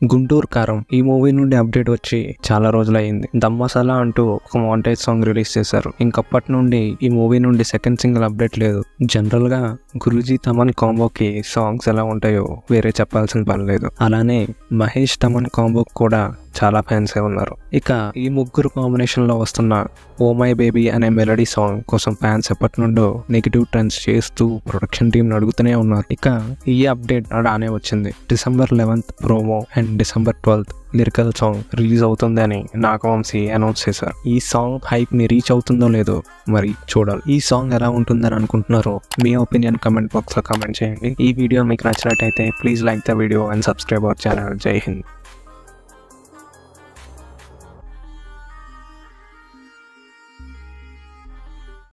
గుంటూరు కారం ఈ మూవీ నుండి అప్డేట్ వచ్చి చాలా రోజులైంది దమ్ మసాలా అంటూ ఒక మాంటేజ్ సాంగ్ రిలీజ్ చేశారు ఇంకప్పటి నుండి ఈ మూవీ నుండి సెకండ్ సింగిల్ అప్డేట్ లేదు జనరల్ గా గురుజీ తమన్ కాంబోకి సాంగ్స్ ఎలా ఉంటాయో వేరే చెప్పాల్సిన పని లేదు అలానే మహేష్ తమన్ కాంబోకి కూడా చాలా ఫ్యాన్స్ ఉన్నారు ఇక ఈ ముగ్గురు కాంబినేషన్ లో వస్తున్న ఓ మై బేబీ అనే మెలడీ సాంగ్ కోసం ఫ్యాన్స్ ఎప్పటి నుండో నెగిటివ్ ట్రెండ్స్ చేస్తూ ప్రొడక్షన్ టీం అడుగుతూనే ఉన్నారు ఇక ఈ అప్డేట్ రానే వచ్చింది December eleventh promo and December twelfth lyrical song release అవుతుంది అని నాగవంశీ అనౌన్స్ చేశారు ఈ సాంగ్ హైప్ ని రీచ్ అవుతుందో లేదో మరి చూడాలి ఈ సాంగ్ ఎలా ఉంటుందని అనుకుంటున్నారో మీ ఒపీనియన్ కమెంట్ బాక్స్ లో కమెంట్ చేయండి ఈ వీడియో మీకు నచ్చినట్టయితే please like the video and subscribe our channel Jai Hind